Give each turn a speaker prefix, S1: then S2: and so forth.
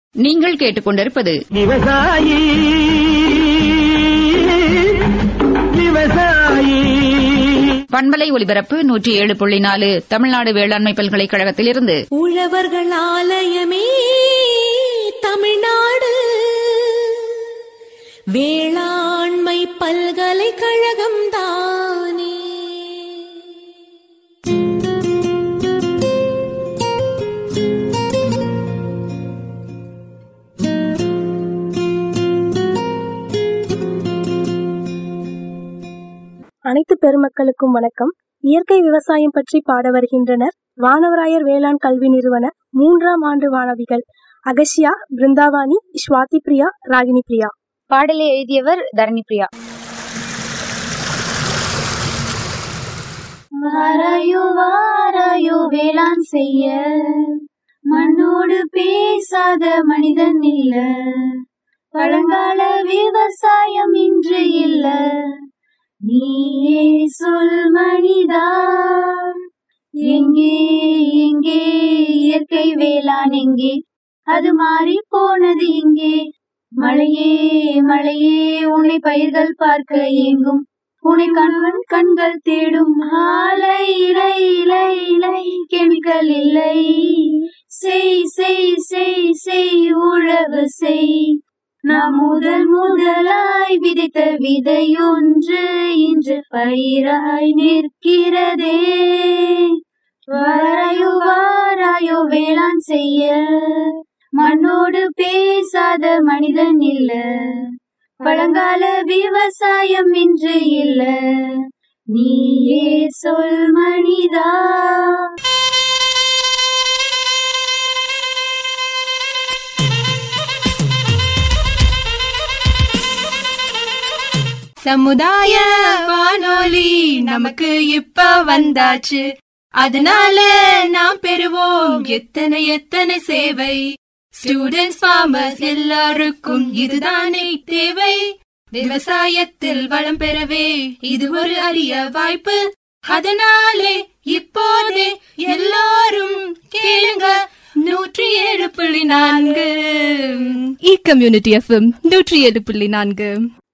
S1: நீங்கள் கேட்டுக்கொண்டிருப்பது
S2: விவசாயி விவசாயி
S1: பண்பலை ஒலிபரப்பு நூற்றி ஏழு புள்ளி நாலு தமிழ்நாடு வேளாண்மை பல்கலைக்கழகத்திலிருந்து
S3: உழவர்கள் ஆலயமே தமிழ்நாடு வேளாண்மை பல்கலைக்கழகம் தானே
S4: அனைத்து பெருமக்களுக்கும் வணக்கம் இயற்கை விவசாயம் பற்றி பாட வருகின்றனர் வானவராயர் வேளாண் கல்வி நிறுவன மூன்றாம் ஆண்டு மாணவிகள் அகசியா பிருந்தாவானி ஸ்வாதி பிரியா ராகினி பிரியா
S5: பாடலை எழுதியவர் தரணி பிரியா வாராயோ வாராயோ வேளாண் செய்ய மண்ணோடு பேசாத மனிதன் இல்ல பழங்கால விவசாயம் இன்று இல்ல நீயே சொல் மனிதா எங்கே எங்கே இயற்கை வேளாண் எங்கே அது மாறி போனது இங்கே மழையே மழையே உன்னை பயிர்கள் பார்க்க ஏங்கும் உன்னை கண்கள் கண்கள் தேடும் ஆலை இலை இலை இலை கெமிக்கல் இல்லை செய் செய் செய் செய் உழவு செய் நாம் முதல் முதலாய் விதைத்த விதை ஒன்று இன்று பயிராய் நிற்கிறதே வாராயோ வாராயோ வேளாண் செய்ய மண்ணோடு பேசாத மனிதன் இல்ல பழங்கால விவசாயம் இன்று இல்ல நீயே சொல் மனிதா
S6: சமுதாய வானொலி நமக்கு இப்ப வந்தாச்சு அதனால நாம் பெறுவோம் எத்தனை எத்தனை சேவை ஸ்டூடெண்ட்ஸ் ஃபார்மர்ஸ் எல்லாருக்கும் இதுதானே தேவை விவசாயத்தில் வளம் பெறவே இது ஒரு அரிய வாய்ப்பு அதனாலே இப்போதே எல்லாரும் கேளுங்க நூற்றி ஏழு புள்ளி நான்கு இ கம்யூனிட்டி எஃப்எம் நூற்றி ஏழு புள்ளி நான்கு